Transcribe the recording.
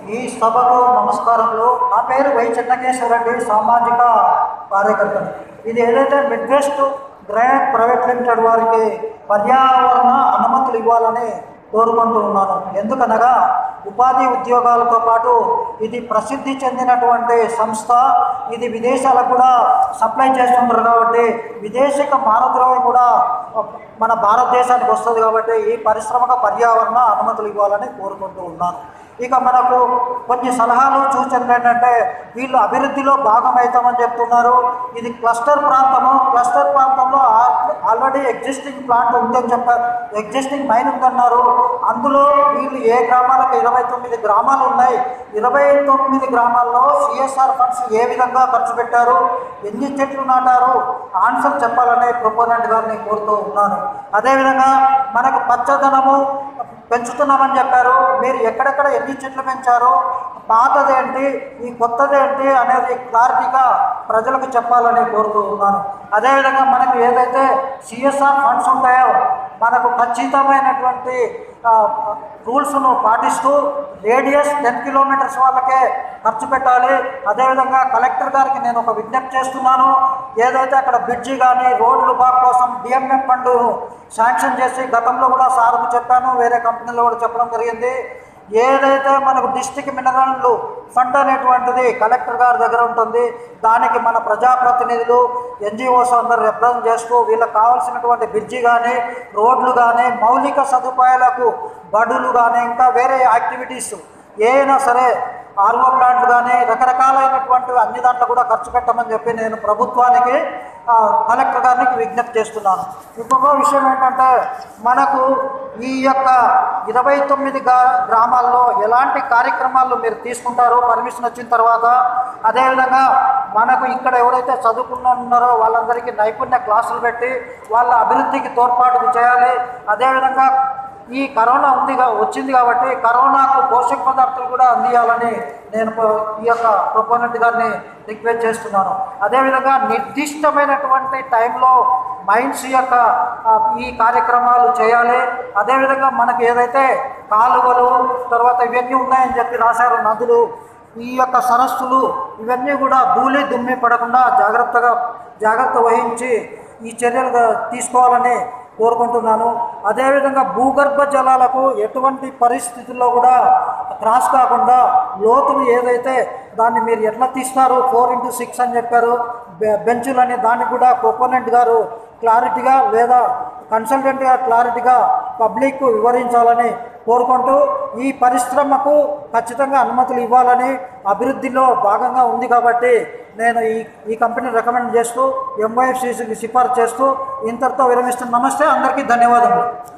ఈ సభకు నమస్కారములు నా పేరు వై చెన్నకేశ్వరండి సామాజిక కార్యకర్తను ఇది ఏదైతే మిడ్వెస్ట్ గ్రాండ్ ప్రైవేట్ లిమిటెడ్ వారికి పర్యావరణ అనుమతులు ఇవ్వాలని కోరుకుంటూ ఉన్నాను ఎందుకనగా ఉపాధి ఉద్యోగాలతో పాటు ఇది ప్రసిద్ధి చెందినటువంటి సంస్థ ఇది విదేశాలకు కూడా సప్లై చేస్తుంటారు కాబట్టి విదేశీక మానద్రవ్యం కూడా మన భారతదేశానికి వస్తుంది కాబట్టి ఈ పరిశ్రమకు పర్యావరణ అనుమతులు ఇవ్వాలని కోరుకుంటూ ఉన్నాను ఇక మనకు కొన్ని సలహాలు సూచనలు ఏంటంటే వీళ్ళు అభివృద్ధిలో భాగమవుతామని చెప్తున్నారు ఇది క్లస్టర్ ప్రాంతము క్లస్టర్ ప్రాంతంలో ఆల్రెడీ ఎగ్జిస్టింగ్ ప్లాంట్ ఉందని చెప్పారు ఎగ్జిస్టింగ్ మైన్ ఉందన్నారు అందులో వీళ్ళు ఏ గ్రామాలకు ఇరవై తొమ్మిది గ్రామాలు ఉన్నాయి ఇరవై తొమ్మిది గ్రామాల్లో సిఎస్ఆర్ ఫండ్స్ ఏ విధంగా ఖర్చు పెట్టారు ఎన్ని చెట్లు నాటారు ఆన్సర్ చెప్పాలనే ప్రపోనెంట్ గారిని కోరుతూ ఉన్నాను అదేవిధంగా మనకు పచ్చదనము పెంచుతున్నామని చెప్పారు మీరు ఎక్కడెక్కడ ఎన్ని చెట్లు పెంచారో పాతదేంటి ఈ కొత్తదేంటి అనేది క్లారిటీగా ప్రజలకు చెప్పాలని కోరుతూ ఉన్నాను అదేవిధంగా మనకు ఏదైతే సిఎస్ఆర్ ఫండ్స్ ఉంటాయో మనకు ఖచ్చితమైనటువంటి రూల్స్ను పాటిస్తూ రేడియస్ టెన్ కిలోమీటర్స్ వాళ్ళకే ఖర్చు పెట్టాలి అదేవిధంగా కలెక్టర్ గారికి నేను ఒక విజ్ఞప్తి చేస్తున్నాను ఏదైతే అక్కడ బ్రిడ్జి కానీ రోడ్లు బాగు కోసం డిఎంఎఫ్ ఫండ్ శాంక్షన్ చేసి గతంలో కూడా సార్కు చెప్పాను వేరే కంపెనీలో కూడా చెప్పడం జరిగింది ఏదైతే మనకు డిస్టిక్ మినరల్ ఫండ్ అనేటువంటిది కలెక్టర్ గారి దగ్గర ఉంటుంది దానికి మన ప్రజాప్రతినిధులు ఎన్జిఓస్ అందరు రిప్రజెంట్ చేస్తూ వీళ్ళకి కావాల్సినటువంటి బ్రిడ్జి కానీ రోడ్లు కానీ మౌలిక సదుపాయాలకు బడులు కానీ ఇంకా వేరే యాక్టివిటీస్ ఏమైనా సరే ఆర్ఓ ప్లాంట్లు కానీ రకరకాలైనటువంటి అన్ని దాంట్లో కూడా ఖర్చు పెట్టమని చెప్పి నేను ప్రభుత్వానికి ఆ, కలెక్టర్ గారికి విజ్ఞప్తి చేస్తున్నాను ఇంకొక విషయం ఏంటంటే మనకు ఈ యొక్క ఇరవై తొమ్మిది గా- గ్రామాల్లో ఎలాంటి కార్యక్రమాలు మీరు తీసుకుంటారో పర్మిషన్ వచ్చిన తర్వాత అదేవిధంగా మనకు ఇక్కడ ఎవరైతే చదువుకున్న ఉన్నారో వాళ్ళందరికీ నైపుణ్య క్లాసులు పెట్టి వాళ్ళ అభివృద్ధికి తోడ్పాటు చేయాలి అదేవిధంగా ఈ కరోనా ఉంది కా- వచ్చింది కాబట్టి కరోనాకు పోషక పదార్థాలు కూడా అందియాలని నేను పో- ఈ యొక్క ప్రొపోనెంట్ గారిని రిక్వెస్ట్ చేస్తున్నాను అదేవిధంగా నిర్దిష్టమైనటువంటి టైంలో మైండ్స్ యొక్క ఆ, ఈ కార్యక్రమాలు చేయాలి అదేవిధంగా మనకు ఏదైతే కాలువలు తర్వాత ఇవన్నీ ఉన్నాయని చెప్పి రాశారు నదులు ఈ యొక్క సరస్సులు ఇవన్నీ కూడా ధూళి దుమ్మి పడకుండా జాగ్రత్తగా జాగ్రత్త వహించి ఈ చర్యలు తీసుకోవాలని కోరుకుంటున్నాను అదేవిధంగా భూగర్భ జలాలకు ఎటువంటి పరిస్థితుల్లో కూడా క్రాస్ కాకుండా లోతులు ఏదైతే దాన్ని మీరు ఎట్లా తీస్తారు ఫోర్ ఇంటూ సిక్స్ అని చెప్పారు బె- బెంచులని దాన్ని కూడా ప్రొపోనెంట్ గారు క్లారిటీగా లేదా కన్సల్టెంట్గా క్లారిటీగా పబ్లిక్ వివరించాలని కోరుకుంటూ ఈ పరిశ్రమకు ఖచ్చితంగా అనుమతులు ఇవ్వాలని అభివృద్ధిలో భాగంగా ఉంది కాబట్టి నేను ఈ ఈ కంపెనీని రికమెండ్ చేస్తూ ఎంవైఎఫ్సిసికి సిఫార్సు చేస్తూ ఇంతటితో విరమిస్తున్న నమస్తే అందరికీ ధన్యవాదములు